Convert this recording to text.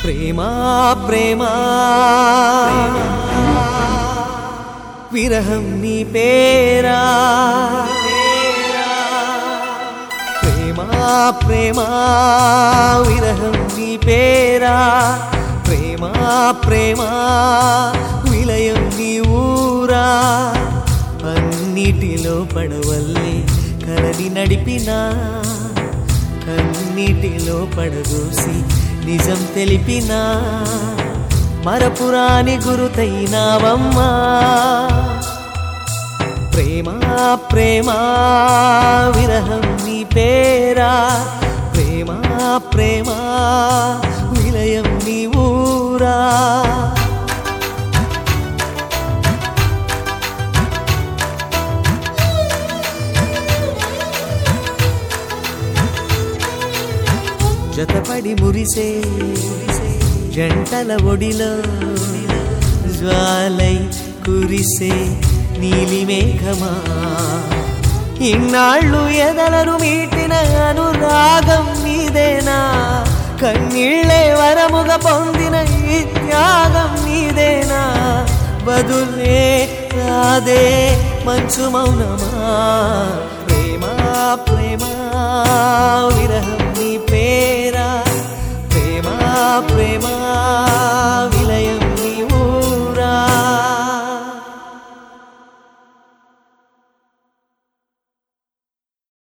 ప్రేమా ప్రేమా విరహం నీ పేరా ప్రేమా ప్రేమా విరహం నీ పేరా ప్రేమా ప్రేమా విలయం నీ ఊరా అన్నిటిలో పడవల్లే కలని నడిపినా కన్నిటిలో పడదోసి నిజం తెలిపినా మరపురాని గురుతైనావమ్మా ప్రేమా ప్రేమా విరహం నీ పేరా ప్రేమా ప్రేమా విలయం నీ ఊరా జతపడి మురిసే జంటల ఒడిలో జ్వాలై కురిసే నీలి మేఘమా ఇన్నాళ్ళు ఎదలరు మీటిన అనురాగం నీదేనా కన్నీళ్ళే వరముగా పొందిన ఈ త్యాగం నీదేనా బదులే రాదే మంచు మౌనమా